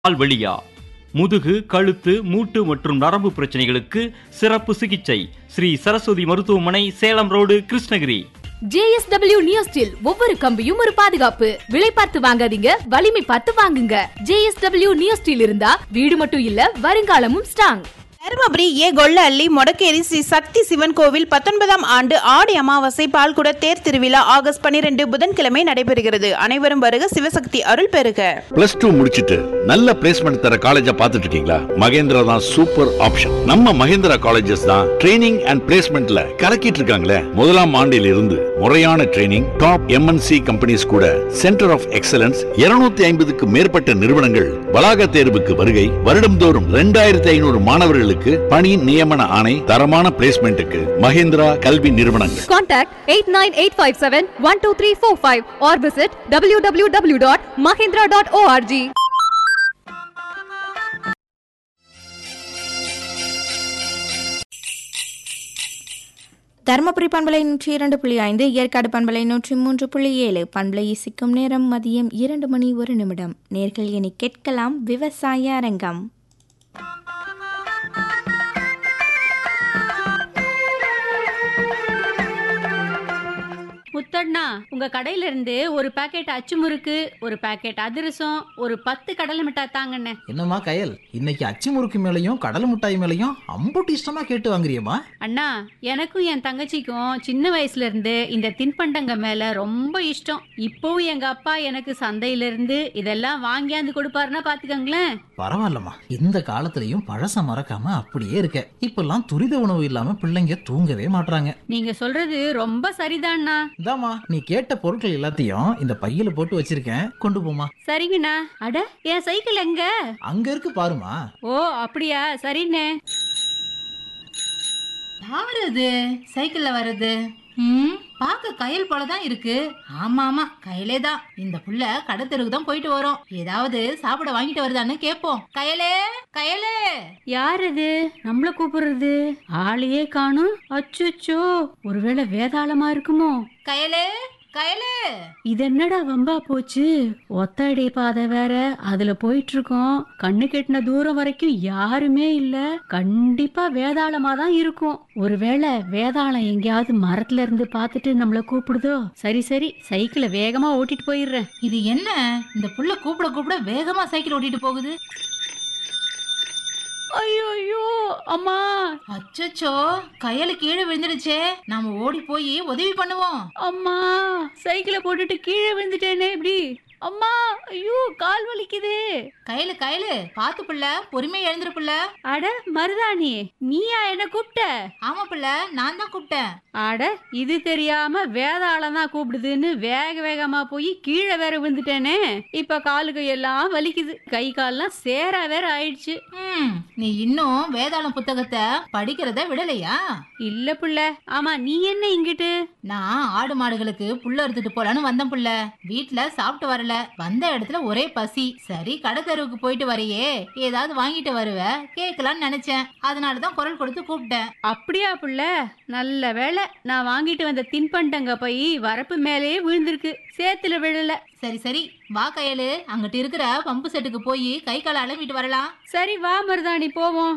வழியா முதுகு கழுத்து மூட்டு மற்றும் நரம்பு பிரச்சனைகளுக்கு சிறப்பு சிகிச்சை ஸ்ரீ சரஸ்வதி மருத்துவமனை Salem road Krishnagiri JSW Neosteel ஒவ்வொரு கம்பியும் ஒரு பாதுகாப்பு விலை பார்த்து வாங்காதீங்க வலிமை பார்த்து வாங்குங்க ஜேஎஸ்டபிள்யூ நியோஸ்டில் இருந்தா வீடு மட்டும் இல்ல வருங்காலமும் ஸ்ட்ராங் தருமபுரி ஏ கொல்ல அள்ளி மொடக்கேரி ஸ்ரீ சக்தி சிவன் கோவில் பத்தொன்பதாம் ஆண்டு ஆடி அமாவாசை பால்குட தேர் திருவிழா ஆகஸ்ட் பனிரெண்டு புதன்கிழமை நடைபெறுகிறது அனைவரும் வருக சிவசக்தி அருள் பெறுக பிளஸ் டூ முடிச்சிட்டு நல்ல பிளேஸ்மெண்ட் தர காலேஜா பார்த்துட்டு இருக்கீங்களா மகேந்திரா தான் சூப்பர் ஆப்ஷன் நம்ம மகேந்திரா காலேஜஸ் தான் ட்ரைனிங் அண்ட் பிளேஸ்மெண்ட்ல கலக்கிட்டு இருக்காங்களே முதலாம் ஆண்டில் இருந்து முறையான ட்ரைனிங் டாப் எம்என்சி கம்பெனிஸ் கூட சென்டர் ஆஃப் எக்ஸலன்ஸ் 250 ஐம்பதுக்கு மேற்பட்ட நிறுவனங்கள் வளாக தேர்வுக்கு வருகை வருடம்தோறும் ரெண்டாயிரத்தி ஐநூறு மாணவர்களுக்கு பணி நியமன ஆணை தரமான பிளேஸ்மெண்ட்டுக்கு மகேந்திரா கல்வி நிறுவனங்கள் Contact 89857-12345 or visit www.mahindra.org. Dharmapuri பண்பலை நூற்றி இரண்டு புள்ளி ஐந்து ஏற்காடு பண்பலை நூற்றி மூன்று புள்ளி ஏழு பண்பலை இசிக்கும் நேரம் மதியம் இரண்டு மணி ஒரு நிமிடம் நேர்கள் இனி கேட்கலாம் விவசாய அரங்கம் முத்தண்ணா உங்க கடையில இருந்து ஒரு பாக்கெட் அச்சு முறுக்கு ஒரு பாக்கெட் அதிரசம் ஒரு பத்து கடலை மிட்டாய் தாங்கண்ணே என்னம்மா கயல் இன்னைக்கு அச்சு முறுக்கு மேலையும் கடலை மிட்டாய் மேலையும் அம்புட்டு இஷ்டமா கேட்டு வாங்குறியம்மா அண்ணா எனக்கும் என் தங்கச்சிக்கும் சின்ன வயசுல இருந்து இந்த தின்பண்டங்க மேல ரொம்ப இஷ்டம் இப்போவும் எங்க அப்பா எனக்கு சந்தையில இருந்து இதெல்லாம் வாங்கியாந்து கொடுப்பாருன்னா பாத்துக்கோங்களேன் பரவாயில்லம்மா இந்த காலத்துலயும் பழச மறக்காம அப்படியே இருக்க இப்பெல்லாம் துரித உணவு இல்லாம பிள்ளைங்க தூங்கவே மாட்றாங்க நீங்க சொல்றது ரொம்ப சரிதான்ண்ணா இந்தாம்மா நீ கேட்ட பொருட்கள் எல்லாத்தையும் இந்த பையில போட்டு வச்சிருக்கேன் கொண்டு போமா சரிங்கண்ணா அட என் சைக்கிள் எங்க அங்க இருக்கு பாருமா ஓ அப்படியா சரிண்ணே யார் அது சைக்கிள்ல வர்றது ம் பார்க்க கயல் போல தான் இருக்கு ஆமா ஆமா கயலே தான் இந்த புள்ள கடத்தெருக்கு தான் போயிட்டு வரோம் ஏதாவது சாப்பிட வாங்கிட்டு வருதான்னு கேட்போம் கயலே கயலே யார் அது நம்மள கூப்பிடுறது ஆளையே காணும் அச்சுச்சோ ஒருவேளை வேதாளமா இருக்குமோ கயலே கயலே இது என்னடா வம்பா போச்சு ஒத்தடி பாதை வேற அதுல போயிட்டு இருக்கோம் கண்ணு கெட்டின தூரம் வரைக்கும் யாருமே இல்ல கண்டிப்பா வேதாளமா தான் இருக்கும் ஒருவேளை வேதாளம் எங்கேயாவது மரத்துல இருந்து பார்த்துட்டு நம்மள கூப்பிடுதோ சரி சரி சைக்கிளை வேகமா ஓட்டிட்டு போயிடுறேன் இது என்ன இந்த புள்ள கூப்பிட கூப்பிட வேகமா சைக்கிள் ஓட்டிட்டு போகுது ஐயோ ஐயோ அம்மா அச்சச்சோ கயலு கீழே விழுந்துடுச்சே நாம ஓடி போய் உதவி பண்ணுவோம் அம்மா சைக்கிளை போட்டுட்டு கீழே விழுந்துட்டேனே இப்படி அம்மா ஐயோ கால் வலிக்குது கயலு கயலு பாத்து புள்ள பொறுமையா எழுந்துரு புள்ள அட மருதாணி நீயா என்ன கூப்பிட்ட ஆமா புள்ள நான் தான் கூப்பிட்டேன் அட இது தெரியாம வேதாளம் தான் கூப்பிடுதுன்னு வேக வேகமா போய் கீழே வேற விழுந்துட்டேனே இப்ப காலுக்கு எல்லாம் வலிக்குது கை கால்லாம் சேரா வேற ஆயிடுச்சு ம் நீ இன்னும் வேதாளம் புத்தகத்தை படிக்கிறத விடலையா இல்ல புள்ள ஆமா நீ என்ன இங்கிட்டு நான் ஆடு மாடுகளுக்கு புல்ல எடுத்துட்டு போலான்னு வந்தேன் புள்ள வீட்ல சாப்பிட்டு வரல வந்த இடத்துல ஒரே பசி சரி கடை தெருவுக்கு போயிட்டு வரையே ஏதாவது வாங்கிட்டு வருவ கேட்கலான்னு நினைச்சேன் அதனாலதான் குரல் கொடுத்து கூப்பிட்டேன் அப்படியா புள்ள நல்ல வேளை நான் வாங்கிட்டு வந்த தின்பண்டங்க போய் வரப்பு மேலேயே விழுந்திருக்கு சேத்துல விழல சரி சரி வா கையலு அங்கிட்டு இருக்கிற பம்பு செட்டுக்கு போய் கை காலை அலம்பிட்டு வரலாம் சரி வா மருதாணி போவோம்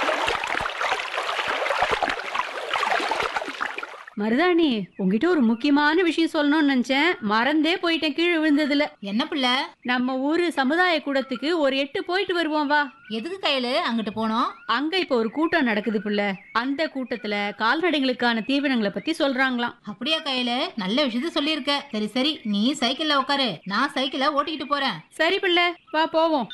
மருதாணி உங்ககிட்ட ஒரு முக்கியமான விஷயம் சொல்லணும்னு நினைச்சேன் மறந்தே போயிட்டேன் கீழே விழுந்ததுல என்ன புள்ள நம்ம ஊரு சமுதாய கூடத்துக்கு ஒரு எட்டு போயிட்டு வருவோம் வா எதுக்கு கையலு அங்கிட்டு போனோம் அங்க இப்ப ஒரு கூட்டம் நடக்குது புள்ள அந்த கூட்டத்துல கால்நடைகளுக்கான தீவனங்களை பத்தி சொல்றாங்களாம் அப்படியா கையலு நல்ல விஷயத்த சொல்லியிருக்க சரி சரி நீ சைக்கிள்ல உட்காரு நான் சைக்கிளை ஓட்டிக்கிட்டு போறேன் சரி புள்ள வா போவோம்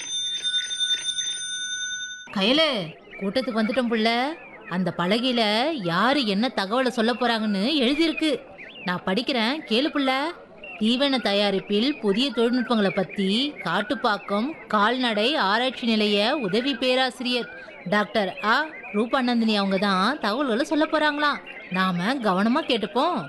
கையலு கூட்டத்துக்கு வந்துட்டோம் புள்ள அந்த பலகையில யாரு என்ன தகவலை சொல்ல போறாங்கன்னு எழுதியிருக்கு நான் படிக்கிறேன் கேளு புள்ள தீவன தயாரிப்பில் புதிய தொழில்நுட்பங்களை பத்தி காட்டுப்பாக்கம் கால்நடை ஆராய்ச்சி நிலைய உதவி பேராசிரியர் டாக்டர் ஆ ரூபானந்தினி அவங்க தான் தகவல்களை சொல்ல போறாங்களாம் நாம கவனமா கேட்டுப்போம்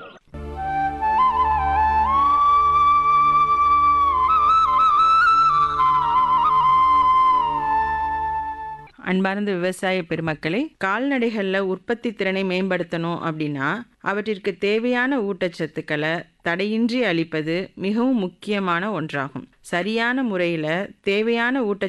அன்பார்ந்த விவசாய பெருமக்களே கால்நடைகளில் உற்பத்தி திறனை மேம்படுத்தணும் அப்படின்னா அவற்றிற்கு தேவையான ஊட்டச்சத்துக்களை தடையின்றி அளிப்பது மிகவும் முக்கியமான ஒன்றாகும் சரியான முறையில் தேவையான ஊட்டச்சத்து